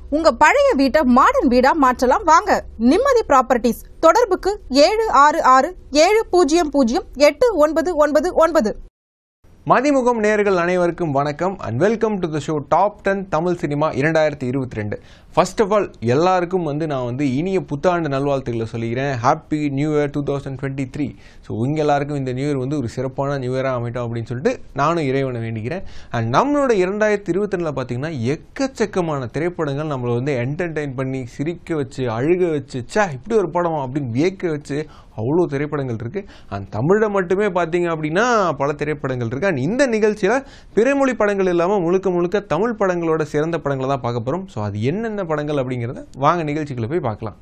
உங்க பழைய வீட்டை மாடர்ன் வீடா மாற்றலாம் வாங்க நிம்மதி ப்ராப்பர்ட்டிஸ் தொடர்புக்கு ஏழு ஆறு ஆறு ஏழு பூஜ்ஜியம் பூஜ்ஜியம் எட்டு ஒன்பது ஒன்பது ஒன்பது மதிமுகம் நேயர்கள் அனைவருக்கும் வணக்கம் and welcome to the show top ten Tamil cinema இரண்டாயிரத்தி இருபத்தி ரெண்டு ஃபர்ஸ்ட் ஆஃப் ஆல் எல்லாருக்கும் வந்து நான் வந்து இனிய புத்தாண்டு நல்வாழ்த்துக்களை சொல்லிக்கிறேன் happy new year two thousand twenty three so உங்க எல்லாருக்கும் இந்த நியூ இயர் வந்து ஒரு சிறப்பான நியூ இயராக அமைட்டோம் அப்படின்னு சொல்லிட்டு நானும் இறைவனை வேண்டிக்கிறேன் அண்ட் நம்மளோட இரண்டாயிரத்தி இருபத்தி ரெண்டில் பார்த்தீங்கன்னா எக்கச்சக்கமான திரைப்படங்கள் நம்மளை வந்து என்டர்டெயின் பண்ணி சிரிக்க வச்சு அழுக வச்சு ச்சே இப்படி ஒரு படம் அப்படின்னு வியக்க வச்சு அவ்வளோ திரைப்படங்கள் இருக்குது அண்ட் தமிழில் மட்டுமே பார்த்தீங்க அப்படின்னா பல திரைப்படங்கள் இருக்குது அண்ட் இந்த நிகழ்ச்சியில் பிறமொழி படங்கள் இல்லாமல் முழுக்க முழுக்க தமிழ் படங்களோட சிறந்த படங்களை தான் பார்க்க போகிறோம் ஸோ அது என்னென்ன படங்கள் அப்படிங்கிறத வாங்க நிகழ்ச்சிக்குள்ள போய் பார்க்கலாம்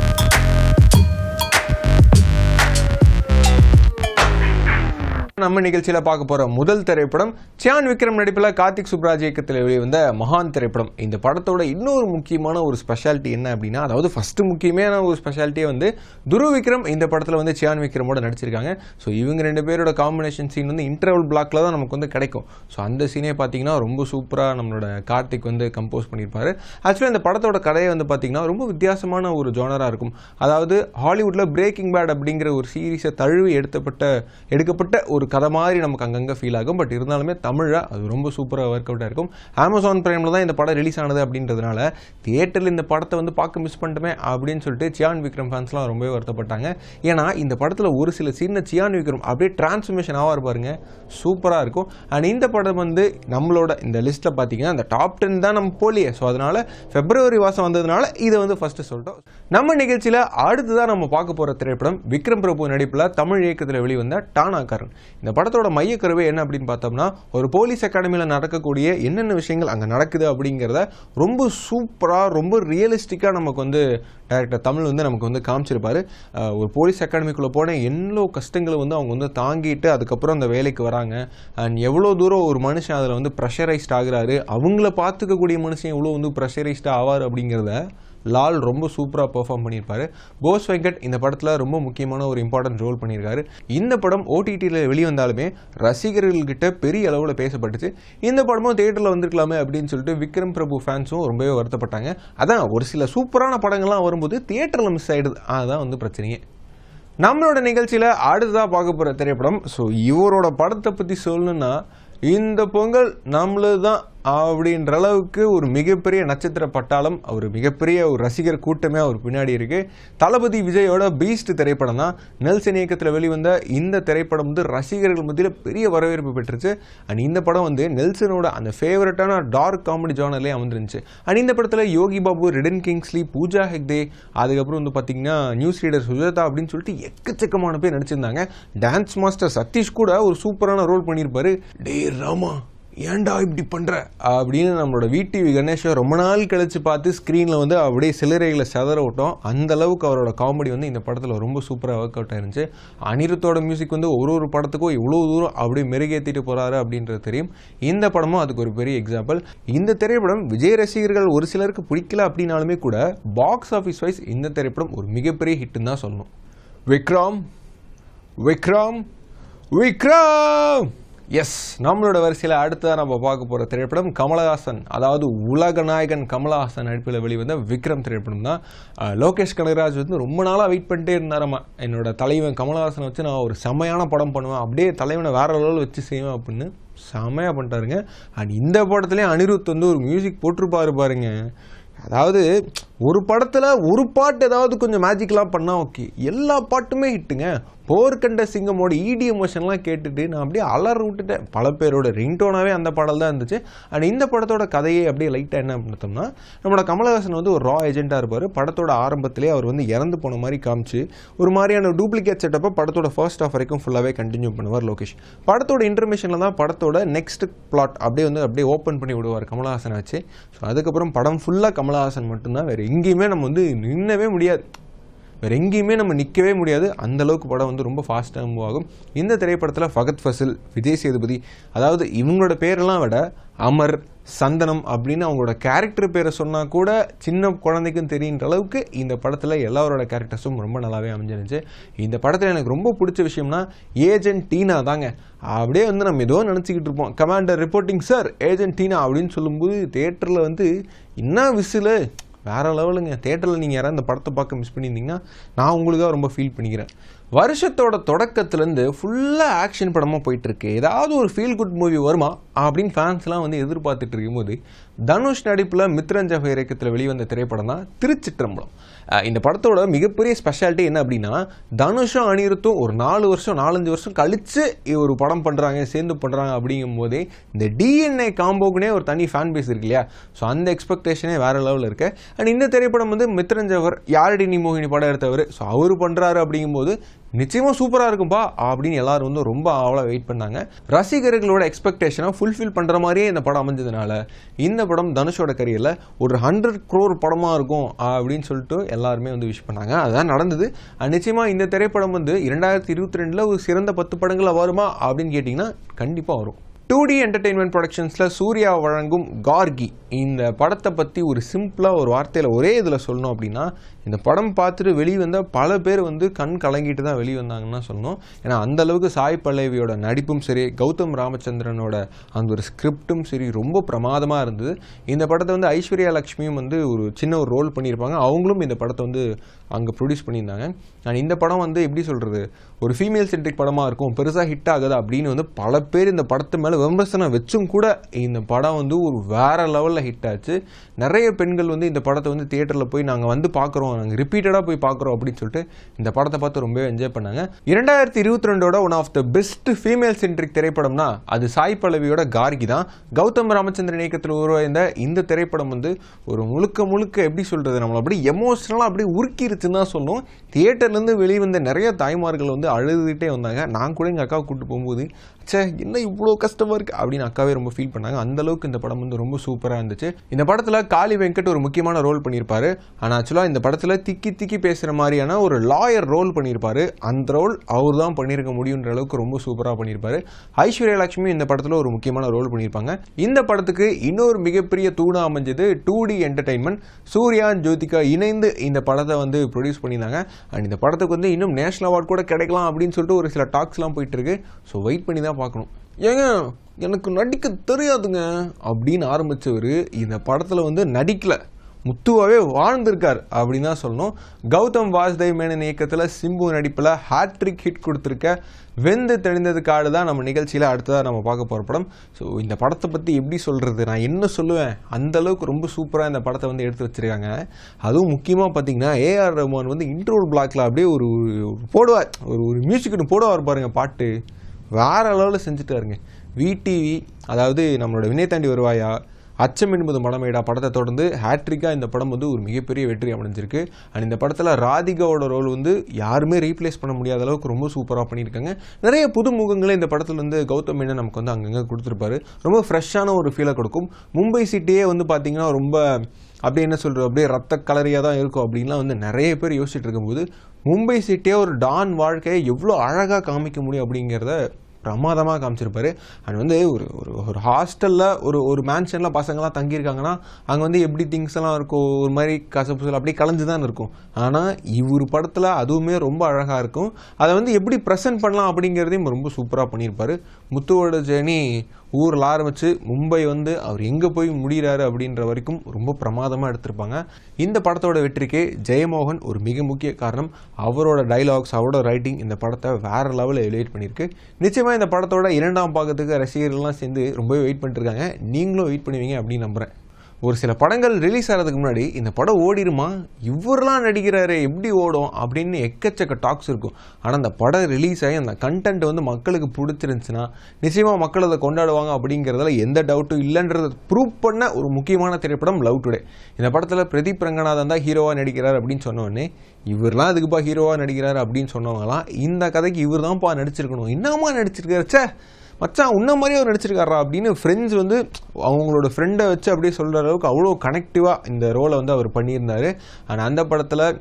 நம்ம நிகழ்ச்சியில் பார்க்க போகிற முதல் திரைப்படம் சியான் விக்ரம் நடிப்பில் கார்த்திக் சுப்ராஜ் இயக்கத்தில் வெளிவந்த மகான் திரைப்படம் இந்த படத்தோட இன்னொரு முக்கியமான ஒரு ஸ்பெஷாலிட்டி என்ன அப்படின்னா அதாவது ஃபஸ்ட்டு முக்கியமான ஒரு ஸ்பெஷாலிட்டியே வந்து துரு விக்ரம் இந்த படத்தில் வந்து சியான் விக்ரமோட நடிச்சிருக்காங்க ஸோ இவங்க ரெண்டு பேரோட காம்பினேஷன் சீன் வந்து இன்டர்வல் பிளாக்ல தான் நமக்கு வந்து கிடைக்கும் ஸோ அந்த சீனே பார்த்தீங்கன்னா ரொம்ப சூப்பராக நம்மளோட கார்த்திக் வந்து கம்போஸ் பண்ணியிருப்பாரு ஆக்சுவலி இந்த படத்தோட கதையை வந்து பார்த்தீங்கன்னா ரொம்ப வித்தியாசமான ஒரு ஜோனராக இருக்கும் அதாவது ஹாலிவுட்டில் பிரேக்கிங் பேட் அப்படிங்கிற ஒரு சீரீஸை தழுவி எடுத்தப்பட்ட எடுக்கப்பட்ட ஒரு கதை மாதிரி நமக்கு அங்கங்கே ஃபீல் ஆகும் பட் இருந்தாலுமே தமிழில் அது ரொம்ப சூப்பராக ஒர்க் அவுட்டாக இருக்கும் அமேசான் பிரைமில் தான் இந்த படம் ரிலீஸ் ஆனது அப்படின்றதுனால தியேட்டரில் இந்த படத்தை வந்து பார்க்க மிஸ் பண்ணிட்டோமே அப்படின்னு சொல்லிட்டு சியான் விக்ரம் ஃபேன்ஸ்லாம் ரொம்பவே வருத்தப்பட்டாங்க ஏன்னா இந்த படத்தில் ஒரு சில சீனில் சியான் விக்ரம் அப்படியே டிரான்ஸ்ஃபர்மேஷன் ஆவார் பாருங்க சூப்பராக இருக்கும் அண்ட் இந்த படம் வந்து நம்மளோட இந்த லிஸ்ட்டில் பார்த்தீங்கன்னா இந்த டாப் டென் தான் நம்ம போலியே ஸோ அதனால் பிப்ரவரி மாதம் வந்ததுனால இதை வந்து ஃபஸ்ட்டு சொல்லிட்டோம் நம்ம நிகழ்ச்சியில் அடுத்ததான் நம்ம பார்க்க போகிற திரைப்படம் விக்ரம் பிரபு நடிப்பில் தமிழ் இயக்கத்தில் வெளிவந்த டானாக்காரன் இந்த படத்தோட மையக்கருவே என்ன அப்படின்னு பார்த்தோம்னா ஒரு போலீஸ் அகாடமியில் நடக்கக்கூடிய என்னென்ன விஷயங்கள் அங்கே நடக்குது அப்படிங்கிறத ரொம்ப சூப்பராக ரொம்ப ரியலிஸ்டிக்காக நமக்கு வந்து டேரக்டர் தமிழ் வந்து நமக்கு வந்து காமிச்சிருப்பாரு அஹ் ஒரு போலீஸ் அகாடமிக்குள்ளே போன எவ்வளோ கஷ்டங்களை வந்து அவங்க வந்து தாங்கிட்டு அதுக்கப்புறம் அந்த வேலைக்கு வராங்க அண்ட் எவ்வளோ தூரம் ஒரு மனுஷன் அதில் வந்து ப்ரெஷரைஸ்ட் ஆகுறாரு அவங்கள பார்த்துக்கக்கூடிய மனுஷன் எவ்வளோ வந்து ப்ரெஷரைஸ்டாக ஆவார் அப்படிங்கிறத லால் ரொம்ப சூப்பராக பெர்ஃபார்ம் பண்ணியிருப்பாரு போஸ் வெங்கட் இந்த படத்தில் ரொம்ப முக்கியமான ஒரு இம்பார்ட்டன்ட் ரோல் பண்ணியிருக்காரு இந்த படம் ஓடிடியில் வெளிவந்தாலுமே ரசிகர்கள்கிட்ட பெரிய அளவில் பேசப்பட்டுச்சு இந்த படமும் தேட்டரில் வந்திருக்கலாமே அப்படின்னு சொல்லிட்டு விக்ரம் பிரபு ஃபேன்ஸும் ரொம்பவே வருத்தப்பட்டாங்க அதான் ஒரு சில சூப்பரான படங்கள்லாம் வரும்போது தியேட்டரில் மிஸ் ஆகிடுது அதுதான் வந்து பிரச்சனையே நம்மளோட நிகழ்ச்சியில் அடுத்ததாக பார்க்க போகிற திரைப்படம் ஸோ இவரோட படத்தை பற்றி சொல்லணும்னா இந்த பொங்கல் நம்மளது தான் அப்படின்ற அளவுக்கு ஒரு மிகப்பெரிய நட்சத்திர பட்டாளம் ஒரு மிகப்பெரிய ஒரு ரசிகர் கூட்டமே அவர் பின்னாடி இருக்கு தளபதி விஜயோட பீஸ்ட் திரைப்படம் தான் நெல்சன் இயக்கத்தில் வெளிவந்த இந்த திரைப்படம் வந்து ரசிகர்கள் மத்தியில் பெரிய வரவேற்பு பெற்றுச்சு அண்ட் இந்த படம் வந்து நெல்சனோட அந்த ஃபேவரட்டான டார்க் காமெடி ஜானர்லேயே அமர்ந்துருந்துச்சு அண்ட் இந்த படத்தில் யோகி பாபு ரிடன் கிங்ஸ்லி பூஜா ஹெக்தே அதுக்கப்புறம் வந்து பார்த்தீங்கன்னா நியூஸ் ரீடர் சுஜாதா அப்படின்னு சொல்லிட்டு எக்கச்சக்கமான பேர் நடிச்சிருந்தாங்க டான்ஸ் மாஸ்டர் சதீஷ் கூட ஒரு சூப்பரான ரோல் பண்ணியிருப்பாரு டே ராமா ஏன்டா இப்படி பண்ற அப்படின்னு நம்மளோட விடிவி கணேஷை ரொம்ப நாள் கழிச்சு பார்த்து ஸ்க்ரீனில் வந்து அப்படியே சிலரைகளை செதற விட்டோம் அந்த அளவுக்கு அவரோட காமெடி வந்து இந்த படத்தில் ரொம்ப சூப்பராக ஒர்க் அவுட் ஆயிருந்துச்சு அனிருத்தோட மியூசிக் வந்து ஒரு ஒரு படத்துக்கும் இவ்வளோ தூரம் அப்படியே மெருகேற்றிட்டு போறாரு அப்படின்றது தெரியும் இந்த படமும் அதுக்கு ஒரு பெரிய எக்ஸாம்பிள் இந்த திரைப்படம் விஜய் ரசிகர்கள் ஒரு சிலருக்கு பிடிக்கல அப்படின்னாலுமே கூட பாக்ஸ் ஆஃபீஸ் வைஸ் இந்த திரைப்படம் ஒரு மிகப்பெரிய ஹிட்டுன்னு தான் சொல்லணும் விக்ரம் விக்ரம் விக்ரம் எஸ் நம்மளோட வரிசையில் அடுத்ததாக நம்ம பார்க்க போகிற திரைப்படம் கமலஹாசன் அதாவது உலக நாயகன் கமலஹாசன் நடிப்பில் வெளிவந்த விக்ரம் திரைப்படம் தான் அஹ், லோகேஷ் கனகராஜ் வந்து ரொம்ப நாளாக வெயிட் பண்ணிட்டே இருந்தாராமா என்னோட தலைவன் கமலஹாசனை வச்சு நான் ஒரு செமையான படம் பண்ணுவேன் அப்படியே தலைவனை வேற லெவலில் வச்சு செய்வேன் அப்படின்னு செமையாக பண்ணிட்டாருங்க அண்ட் இந்த படத்துலேயும் அனிருத் வந்து ஒரு மியூசிக் போட்டிருப்பாரு பாருங்க அதாவது ஒரு படத்தில் ஒரு பாட்டு ஏதாவது கொஞ்சம் மேஜிக்லாம் பண்ணால் ஓகே எல்லா பாட்டுமே ஹிட்டுங்க போர்க்கண்ட சிங்கமோட இடி எமோஷன்லாம் கேட்டுட்டு நான் அப்படியே அலற விட்டுட்டேன் பல பேரோட ரிங்டோனாகவே அந்த பாடல் தான் இருந்துச்சு அண்ட் இந்த படத்தோட கதையை அப்படியே லைட்டாக என்ன பண்ணோம்னா நம்மளோட கமலஹாசன் வந்து ஒரு ரா ஏஜென்ட்டாக இருப்பார் படத்தோட ஆரம்பத்திலே அவர் வந்து இறந்து போன மாதிரி காமிச்சு ஒரு மாதிரியான டூப்ளிகேட் செட்டப்பை படத்தோட ஃபர்ஸ்ட் ஆஃப் வரைக்கும் ஃபுல்லாகவே கண்டினியூ பண்ணுவார் லோகேஷ் படத்தோட இன்டர்மிஷனில் தான் படத்தோட நெக்ஸ்ட் பிளாட் அப்படியே வந்து அப்படியே ஓப்பன் பண்ணி விடுவார் கமலஹாசனை வச்சு ஸோ அதுக்கப்புறம் படம் ஃபுல்லாக கமலஹாசன் மட்டும்தான் வேறு எங்கேயுமே நம்ம வந்து நின்னவே முடியாது வேறு எங்கேயுமே நம்ம நிற்கவே முடியாது அந்த அளவுக்கு படம் வந்து ரொம்ப ஃபாஸ்ட்டாக மூவ் ஆகும் இந்த திரைப்படத்தில் ஃபகத் ஃபசில் விஜய் சேதுபதி அதாவது இவங்களோட பேரெல்லாம் விட அமர் சந்தனம் அப்படின்னு அவங்களோட கேரக்டர் பேரை சொன்னால் கூட சின்ன குழந்தைக்கும் தெரியுன்ற அளவுக்கு இந்த படத்தில் எல்லாரோட கேரக்டர்ஸும் ரொம்ப நல்லாவே அமைஞ்சிருந்துச்சு இந்த படத்தில் எனக்கு ரொம்ப பிடிச்ச விஷயம்னா ஏஜென்ட் டீனா தாங்க அப்படியே வந்து நம்ம ஏதோ நினச்சிக்கிட்டு இருப்போம் commander reporting sir agent Tina அப்படின்னு சொல்லும்போது தேட்டரில் வந்து என்ன விசிலு வேற லெவலுங்க தேட்டரில் நீங்கள் யாராவது இந்த படத்தை பார்க்க மிஸ் பண்ணியிருந்தீங்கன்னா நான் உங்களுக்காக ரொம்ப ஃபீல் பண்ணிக்கிறேன் வருஷத்தோட தொடக்கத்துலேருந்து ஃபுல்லாக ஆக்ஷன் படமாக போயிட்டுருக்கு ஏதாவது ஒரு ஃபீல் குட் மூவி வருமா அப்படின்னு ஃபேன்ஸ்லாம் வந்து எதிர்பார்த்துட்டு இருக்கும்போது தனுஷ் நடிப்பில் மித்ரன் ஜஃபர் இயக்கத்தில் வெளிவந்த திரைப்படம் தான் திருச்சிற்றம்பலம் அஹ் இந்த படத்தோட மிகப்பெரிய ஸ்பெஷாலிட்டி என்ன அப்படின்னா தனுஷும் அனிருத்தும் ஒரு நாலு வருஷம் நாலஞ்சு வருஷம் கழித்து ஒரு படம் பண்ணுறாங்க சேர்ந்து பண்ணுறாங்க அப்படிங்கும் போதே இந்த டிஎன்ஏ காம்போக்குனே ஒரு தனி ஃபேன் பேஸ் இருக்கு இல்லையா ஸோ அந்த எக்ஸ்பெக்டேஷனே வேறு லெவலில் இருக்கு அண்ட் இந்த திரைப்படம் வந்து மித்ரன் ஜவர் யாரடி நீ மோகினி படம் எடுத்தவர் ஸோ அவர் பண்ணுறாரு அப்படிங்கும்போது நிச்சயமாக சூப்பராக இருக்கும்பா அப்படின்னு எல்லாரும் வந்து ரொம்ப ஆவலாக வெயிட் பண்ணாங்க ரசிகர்களோட எக்ஸ்பெக்டேஷனை ஃபுல்ஃபில் பண்ணுற மாதிரியே இந்த படம் அமைஞ்சதுனால இந்த படம் தனுஷோட கரியரில் ஒரு ஹண்ட்ரட் க்ரோர் படமாக இருக்கும் அப்படின்னு சொல்லிட்டு எல்லாருமே வந்து விஷ் பண்ணாங்க அதுதான் நடந்தது அண்ட் நிச்சயமாக இந்த திரைப்படம் வந்து இரண்டாயிரத்தி இருபத்தி ரெண்டில் ஒரு சிறந்த பத்து படங்களில் வருமா அப்படின்னு கேட்டிங்கன்னா கண்டிப்பாக வரும் டூ டி என்டர்டெயின்மெண்ட் ப்ரொடக்ஷன்ஸில் சூர்யா வழங்கும் கார்கி இந்த படத்தை பற்றி ஒரு சிம்பிளாக ஒரு வார்த்தையில் ஒரே இதில் சொல்லணும் அப்படின்னா இந்த படம் பார்த்துட்டு வெளியே வந்த பல பேர் வந்து கண் கலங்கிட்டு தான் வெளியே வந்தாங்கன்னு தான் சொல்லணும் ஏன்னா அந்த அளவுக்கு சாய் பல்லவியோட நடிப்பும் சரி கௌதம் ராமச்சந்திரனோட அந்த ஒரு ஸ்கிரிப்டும் சரி ரொம்ப பிரமாதமாக இருந்தது இந்த படத்தை வந்து ஐஸ்வர்யா லக்ஷ்மியும் வந்து ஒரு சின்ன ஒரு ரோல் பண்ணியிருப்பாங்க அவங்களும் இந்த படத்தை வந்து அங்கே ப்ரொடியூஸ் பண்ணியிருந்தாங்க அண்ட் இந்த படம் வந்து எப்படி சொல்கிறது ஒரு ஃபீமேல் சென்ட்ரிக் படமாக இருக்கும் பெருசாக ஹிட் ஆகுது அப்படின்னு வந்து பல பேர் இந்த படத்து மேலே விமர்சனம் வச்சும் கூட இந்த படம் வந்து ஒரு வேற லெவலில் ஹிட் ஆச்சு நிறைய பெண்கள் வந்து இந்த படத்தை வந்து தியேட்டரில் போய் நாங்கள் வந்து பார்க்குறோம் நாங்கள் ரிப்பீட்டடாக போய் பார்க்குறோம் அப்படின்னு சொல்லிட்டு இந்த படத்தை பார்த்து ரொம்பவே என்ஜாய் பண்ணாங்க இரண்டாயிரத்தி இருபத்தி ரெண்டோட one of the best female centric திரைப்படம்னா அது சாய் பல்லவியோட கார்கி தான் கௌதம் ராமச்சந்திரன் இயக்கத்தில் உருவாய்ந்த இந்த திரைப்படம் வந்து ஒரு முழுக்க முழுக்க எப்படி சொல்கிறது நம்மளை அப்படி எமோஷனலாக அப்படியே உருக்கிருச்சுன்னு தான் சொல்லணும் தியேட்டர்லேருந்து வெளியே வந்த நிறைய தாய்மார்கள் வந்து அழுதுகிட்டே வந்தாங்க நான் கூட எங்கள் அக்காவை கூப்பிட்டு போகும்போது ச்சே என்ன இவ்வளோ கஷ்டமாக இருக்குது அப்படின்னு அக்காவே ரொம்ப ஃபீல் பண்ணாங்க அந்த அளவுக்கு இந்த படம் வந்து ரொம்ப சூப்பராக இருந்துச்சு இந்த படத்தில் காளி வெங்கட் ஒரு முக்கியமான ரோல் பண்ணியிருப்பாரு ஆனால் ஆக்சுவலாக இந்த படத்தில் திக்கி திக்கி பேசுகிற மாதிரியான ஒரு லாயர் ரோல் பண்ணியிருப்பாரு அந்த ரோல் அவர் தான் பண்ணியிருக்க முடியுன்ற அளவுக்கு ரொம்ப சூப்பராக பண்ணியிருப்பாரு ஐஸ்வர்யா லட்சுமி இந்த படத்தில் ஒரு முக்கியமான ரோல் பண்ணியிருப்பாங்க இந்த படத்துக்கு இன்னொரு மிகப்பெரிய தூணா அமைஞ்சது two D entertainment Surya Jyothika இணைந்து இந்த படத்தை வந்து ப்ரொடியூஸ் பண்ணியிருந்தாங்க அண்ட் இந்த படத்துக்கு வந்து இன்னும் நேஷனல் அவார்ட் கூட கிடைக்கலாம் அப்படின்னு சொல்லிட்டு ஒரு சில டாக்ஸ்லாம் போயிட்டு இருக்கு ஸோ வெயிட் பண்ணி தான் பார்க்கணும் ஏங்க எனக்கு நடிக்க தெரியாதுங்க அப்படின்னு ஆரம்பிச்சவர் இந்த படத்தில் வந்து நடிக்கல முத்துவாவே வாழ்ந்திருக்கார் அப்படின்னு தான் சொல்லணும் கௌதம் வாசுதேவ் மேனன் இயக்கத்தில் சிம்பு நடிப்பில் ஹாட்ரிக் ஹிட் கொடுத்துருக்க வெந்து தெளிந்தது காடு தான் நம்ம நிகழ்ச்சியில் அடுத்ததாக நம்ம பார்க்க போகிற படம் ஸோ இந்த படத்தை பற்றி எப்படி சொல்கிறது நான் என்ன சொல்லுவேன் அந்த அளவுக்கு ரொம்ப சூப்பராக இந்த படத்தை வந்து எடுத்து வச்சிருக்காங்க அதுவும் முக்கியமாக பார்த்தீங்கன்னா ஏஆர் ரஹ்மான் வந்து இன்ட்ரோல் பிளாக்ல அப்படியே ஒரு ஒரு போடுவார் ஒரு ஒரு மியூசிக்னு போடுவார் பாருங்க பாட்டு வேற லெவலில் செஞ்சுட்டாருங்க விடிவி அதாவது நம்மளோட வினய் தாண்டி வருவாயா அச்சம் என்பது மடமேடா படத்தை தொடர்ந்து ஹேட்ரிக்காக இந்த படம் வந்து ஒரு மிகப்பெரிய வெற்றி அமைஞ்சிருக்கு அண்ட் இந்த படத்தில் ராதிகாவோட ரோல் வந்து யாருமே ரீப்ளேஸ் பண்ண முடியாத அளவுக்கு ரொம்ப சூப்பராக பண்ணியிருக்காங்க நிறைய புது முகங்களை இந்த படத்தில் வந்து கௌதம் மேனன் நமக்கு வந்து அங்கங்கே கொடுத்துருப்பாரு ரொம்ப ஃப்ரெஷ்ஷான ஒரு ஃபீலை கொடுக்கும் மும்பை சிட்டியே வந்து பார்த்தீங்கன்னா ரொம்ப அப்படியே என்ன சொல்கிறது அப்படியே ரத்த கலரியாக தான் இருக்கும் அப்படின்லாம் வந்து நிறைய பேர் யோசிச்சுட்டு இருக்கும்போது மும்பை சிட்டியே ஒரு டான் வாழ்க்கையை எவ்வளோ அழகாக காமிக்க முடியும் அப்படிங்கிறத பிரமாதமாக காமிச்சிருப்பாரு அண்ட் வந்து ஒரு ஒரு ஒரு ஹாஸ்டலில் ஒரு ஒரு மேன்ஷனில் பசங்களாம் தங்கியிருக்காங்கன்னா அங்கே வந்து எப்படி திங்ஸ் எல்லாம் இருக்கும் ஒரு மாதிரி கசப்புசல் அப்படியே கலந்து தான் இருக்கும் ஆனால் இவர் படத்தில் அதுவுமே ரொம்ப அழகாக இருக்கும் அதை வந்து எப்படி ப்ரெசென்ட் பண்ணலாம் அப்படிங்கிறதையும் ரொம்ப சூப்பராக பண்ணியிருப்பாரு முத்துவோட ஜேர்னி ஊரில் ஆரம்பித்து மும்பை வந்து அவர் எங்கே போய் முடிகிறாரு அப்படின்ற வரைக்கும் ரொம்ப பிரமாதமாக எடுத்திருப்பாங்க இந்த படத்தோட வெற்றிக்கு ஜெயமோகன் ஒரு மிக முக்கிய காரணம் அவரோட டைலாக்ஸ் அவரோட ரைட்டிங் இந்த படத்தை வேற லெவலில் எலிவேட் பண்ணியிருக்கு நிச்சயமாக இந்த படத்தோட இரண்டாம் பாகத்துக்கு ரசிகர்கள்லாம் சேர்ந்து ரொம்பவே வெயிட் பண்ணிட்டுருக்காங்க நீங்களும் வெயிட் பண்ணுவீங்க அப்படின்னு நம்புகிறேன் ஒரு சில படங்கள் ரிலீஸ் ஆகிறதுக்கு முன்னாடி இந்த படம் ஓடிருமா இவரெல்லாம் நடிக்கிறாரு எப்படி ஓடும் அப்படின்னு எக்கச்சக்க டாக்ஸ் இருக்கும் ஆனால் அந்த படம் ரிலீஸ் ஆகி அந்த கண்டென்ட் வந்து மக்களுக்கு பிடிச்சிருந்துச்சுன்னா நிச்சயமாக மக்கள் அதை கொண்டாடுவாங்க அப்படிங்கிறதுல எந்த டவுட்டும் இல்லைன்றதை ப்ரூவ் பண்ண ஒரு முக்கியமான திரைப்படம் லவ் டுடே இந்த படத்தில் பிரதீப் ரங்கநாதன் தான் ஹீரோவாக நடிக்கிறார் அப்படின்னு சொன்ன உடனே இவர்லாம் அதுக்குப்பா ஹீரோவாக நடிக்கிறார் அப்படின்னு சொன்னவங்களாம் இந்த கதைக்கு இவர் தான்ப்பா நடிச்சிருக்கணும் என்னம்மா நடிச்சிருக்காரு ச்சே மச்சான் உன்ன மாதிரியே அவர் நடிச்சிருக்காரா அப்படின்னு ஃப்ரெண்ட்ஸ் வந்து அவங்களோட ஃப்ரெண்டை வச்சு அப்படியே சொல்கிற அளவுக்கு அவ்வளோ கனெக்டிவாக இந்த ரோலை வந்து அவர் பண்ணியிருந்தாரு அண்ட் அந்த படத்தில்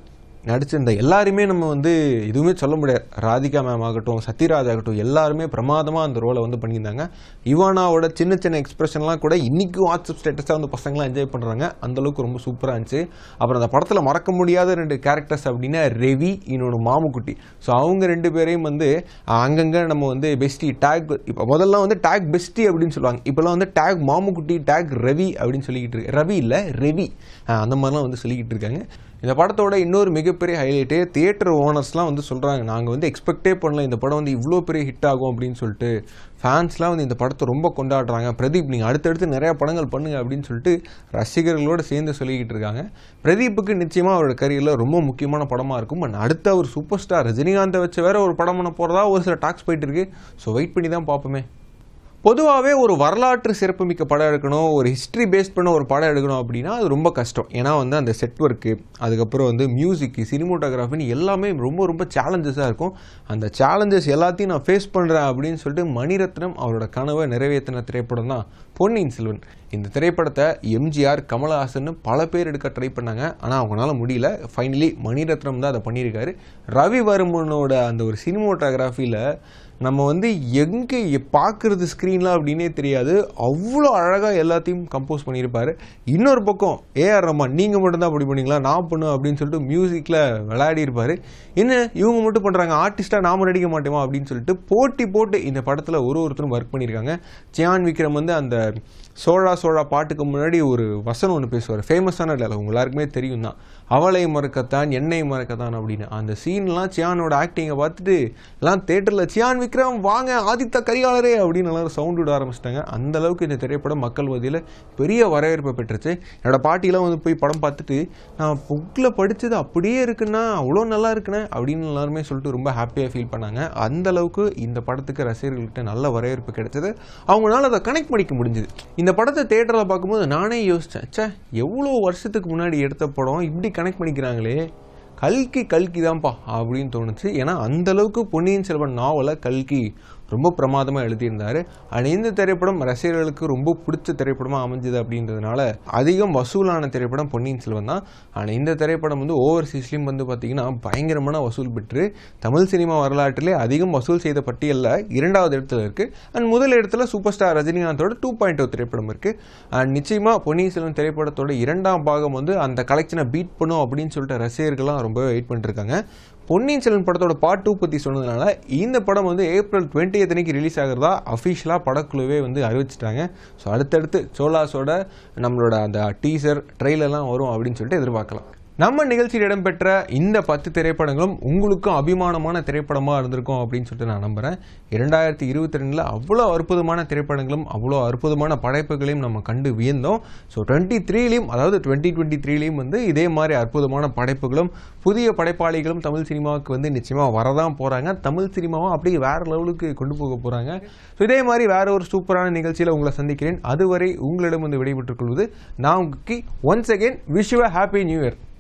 நடிச்சிருந்த எல்லாருமே நம்ம வந்து எதுவுமே சொல்ல முடியாது ராதிகா மேம் ஆகட்டும் சத்யராஜ் ஆகட்டும் எல்லாருமே பிரமாதமாக அந்த ரோலை வந்து பண்ணியிருந்தாங்க இவானாவோட சின்ன சின்ன எக்ஸ்பிரஷன்லாம் கூட இன்னைக்கும் வாட்ஸ்அப் ஸ்டேட்டஸாக வந்து பசங்களாம் என்ஜாய் பண்ணுறாங்க அந்தளவுக்கு ரொம்ப சூப்பராக இருந்துச்சு அப்புறம் அந்த படத்தில் மறக்க முடியாத ரெண்டு கேரக்டர்ஸ் அப்படின்னா ரெவி இன்னொன்று மாமுக்குட்டி ஸோ அவங்க ரெண்டு பேரையும் வந்து அங்கங்கே நம்ம வந்து பெஸ்டி டேக் இப்போ முதல்ல வந்து டேக் பெஸ்டி அப்படின்னு சொல்லுவாங்க இப்போல்லாம் வந்து டேக் மாமுக்குட்டி டேக் ரவி அப்படின்னு சொல்லிக்கிட்டு இருக்கு ரவி இல்லை ரெவி ஆஹ் அந்த மாதிரிலாம் வந்து சொல்லிக்கிட்டு இருக்காங்க இந்த படத்தோட இன்னொரு மிகப்பெரிய ஹைலைட்டே தியேட்டர் ஓனர்ஸ்லாம் வந்து சொல்கிறாங்க நாங்கள் வந்து எக்ஸ்பெக்டே பண்ணல இந்த படம் வந்து இவ்வளோ பெரிய ஹிட் ஆகும் அப்படின்னு சொல்லிட்டு ஃபேன்ஸ்லாம் வந்து இந்த படத்தை ரொம்ப கொண்டாடுறாங்க பிரதீப் நீங்கள் அடுத்தடுத்து நிறையா படங்கள் பண்ணுங்க அப்படின்னு சொல்லிட்டு ரசிகர்களோடு சேர்ந்து சொல்லிக்கிட்டு இருக்காங்க பிரதீப்புக்கு நிச்சயமாக அவரோட கரியரில் ரொம்ப முக்கியமான படமாக இருக்கும் அண்ட் அடுத்த ஒரு சூப்பர் ஸ்டார் ரஜினிகாந்தை வச்சு வேற ஒரு படம் பண்ண போகிறதா ஒரு சில டாக்ஸ் போயிட்டு இருக்கு ஸோ வெயிட் பண்ணி தான் பார்ப்போமே பொதுவாகவே ஒரு வரலாற்று சிறப்புமிக்க படம் எடுக்கணும் ஒரு ஹிஸ்ட்ரி பேஸ் பண்ண ஒரு படம் எடுக்கணும் அப்படின்னா அது ரொம்ப கஷ்டம் ஏன்னா வந்து அந்த செட் ஒர்க்கு அதுக்கப்புறம் வந்து மியூசிக்கு சினிமோட்டோகிராஃபின்னு எல்லாமே ரொம்ப ரொம்ப சேலஞ்சஸாக இருக்கும் அந்த சேலஞ்சஸ் எல்லாத்தையும் நான் ஃபேஸ் பண்ணுறேன் அப்படின்னு சொல்லிட்டு மணிரத்னம் அவரோட கனவை நிறைவேற்றின திரைப்படம் தான் பொன்னியின் செல்வன் இந்த திரைப்படத்தை எம்ஜிஆர் கமலஹாசன் பல பேர் எடுக்க ட்ரை பண்ணாங்க ஆனால் அவங்களால முடியல ஃபைனலி மணிரத்னம் தான் அதை பண்ணியிருக்காரு ரவிவர்மனோட அந்த ஒரு சினிமோட்டோகிராஃபியில் நம்ம வந்து எங்கே பார்க்குறது ஸ்க்ரீனில் அப்படின்னே தெரியாது அவ்வளோ அழகாக எல்லாத்தையும் கம்போஸ் பண்ணியிருப்பாரு இன்னொரு பக்கம் ஏஆர் ரஹ்மான் நீங்கள் மட்டும்தான் அப்படி பண்ணீங்களா நான் பண்ணுவேன் அப்படின்னு சொல்லிட்டு மியூசிக்கில் விளையாடி இருப்பார் என்ன இவங்க மட்டும் பண்ணுறாங்க ஆர்டிஸ்ட்டாக நாம நடிக்க மாட்டோமா அப்படின்னு சொல்லிட்டு போட்டி போட்டு இந்த படத்தில் ஒரு ஒருத்தரும் ஒர்க் பண்ணியிருக்காங்க சியான் விக்ரம் வந்து அந்த சோழா சோழா பாட்டுக்கு முன்னாடி ஒரு வசனம் ஒன்று பேசுவார் ஃபேமஸான இல்லை உங்க எல்லாருக்குமே தெரியும் தான் அவளை மறக்கத்தான் என்னை மறக்கத்தான் அப்படின்னு அந்த சீன்லாம் சியானோட ஆக்டிங்கை பார்த்துட்டு எல்லாம் தேட்டரில் சியான் விக்ரம் வாங்க ஆதித்த கரிகாலரே அப்படின்னு எல்லாரும் சவுண்ட் விட ஆரம்பிச்சிட்டாங்க அந்த அளவுக்கு இந்த திரைப்படம் மக்கள் மத்தியில் பெரிய வரவேற்பை பெற்றுச்சு என்னோட பாட்டிலாம் வந்து போய் படம் பார்த்துட்டு நான் புக்கில் படித்தது அப்படியே இருக்குன்னா அவ்வளோ நல்லா இருக்குண்ணே அப்படின்னு எல்லாருமே சொல்லிட்டு ரொம்ப ஹாப்பியாக ஃபீல் பண்ணாங்க அந்த அளவுக்கு இந்த படத்துக்கு ரசிகர்கள்கிட்ட நல்ல வரவேற்பு கிடைச்சது அவங்களால அதை கனெக்ட் பண்ணிக்க முடிஞ்சுது இந்த படத்தை தேட்டரில் பார்க்கும்போது நானே யோசித்தேன் ச்சே எவ்வளோ வருஷத்துக்கு முன்னாடி எடுத்த படம் இப்படி கனெக்ட் பண்ணிக்கிறாங்களே கல்கி கல்கி தான்ப்பா அப்படின்னு தோணுச்சு ஏன்னா அந்த அளவுக்கு பொன்னியின் செல்வன் நாவலை கல்கி ரொம்ப பிரமாதமாக எழுதியிருந்தார் அண்ட் இந்த திரைப்படம் ரசிகர்களுக்கு ரொம்ப பிடிச்ச திரைப்படமாக அமைஞ்சது அப்படின்றதுனால அதிகம் வசூலான திரைப்படம் பொன்னியின் செல்வன் தான் ஆனால் இந்த திரைப்படம் வந்து ஓவர்சீஸ்லேயும் வந்து பார்த்திங்கன்னா பயங்கரமான வசூல் பெற்று தமிழ் சினிமா வரலாற்றிலே அதிகம் வசூல் செய்த பட்டியலில் இரண்டாவது இடத்துல இருக்குது அண்ட் முதல் இடத்துல சூப்பர் ஸ்டார் ரஜினிகாந்தோட டூ பாயிண்ட் திரைப்படம் இருக்குது அண்ட் நிச்சயமாக பொன்னியின் செல்வன் திரைப்படத்தோட இரண்டாம் பாகம் வந்து அந்த கலெக்ஷனை பீட் பண்ணும் அப்படின்னு சொல்லிட்டு ரசிகர்கள்லாம் ரொம்ப வெயிட் பண்ணிருக்காங்க பொன்னியின் செல்வன் படத்தோட பார்ட் டூ பற்றி சொன்னதுனால இந்த படம் வந்து ஏப்ரல் டுவெண்ட்டி அன்னைக்கு ரிலீஸ் ஆகிறதா அஃபிஷியலாக படக்குழுவே வந்து அறிவிச்சிட்டாங்க ஸோ அடுத்தடுத்து சோலாஸோட நம்மளோட அந்த டீசர் ட்ரெயிலெல்லாம் வரும் அப்படின்னு சொல்லிட்டு எதிர்பார்க்கலாம் நம்ம நிகழ்ச்சியில் இடம்பெற்ற இந்த பத்து திரைப்படங்களும் உங்களுக்கும் அபிமானமான திரைப்படமாக இருந்திருக்கும் அப்படின்னு சொல்லிட்டு நான் நம்புகிறேன் இரண்டாயிரத்தி இருபத்தி ரெண்டில் அவ்வளோ அற்புதமான திரைப்படங்களும் அவ்வளோ அற்புதமான படைப்புகளையும் நம்ம கண்டு வியந்தோம் ஸோ டுவெண்ட்டி த்ரீலையும் அதாவது டுவெண்ட்டி டுவெண்ட்டி த்ரீலையும் வந்து இதே மாதிரி அற்புதமான படைப்புகளும் புதிய படைப்பாளிகளும் தமிழ் சினிமாவுக்கு வந்து நிச்சயமாக வரதான் போகிறாங்க தமிழ் சினிமாவை அப்படியே வேறு லெவலுக்கு கொண்டு போக போகிறாங்க ஸோ இதே மாதிரி வேற ஒரு சூப்பரான நிகழ்ச்சியில் உங்களை சந்திக்கிறேன் அதுவரை உங்களிடம் வந்து விடைபெற்றுக் கொள்வது நான் உங்களுக்கு once again wish you happy new year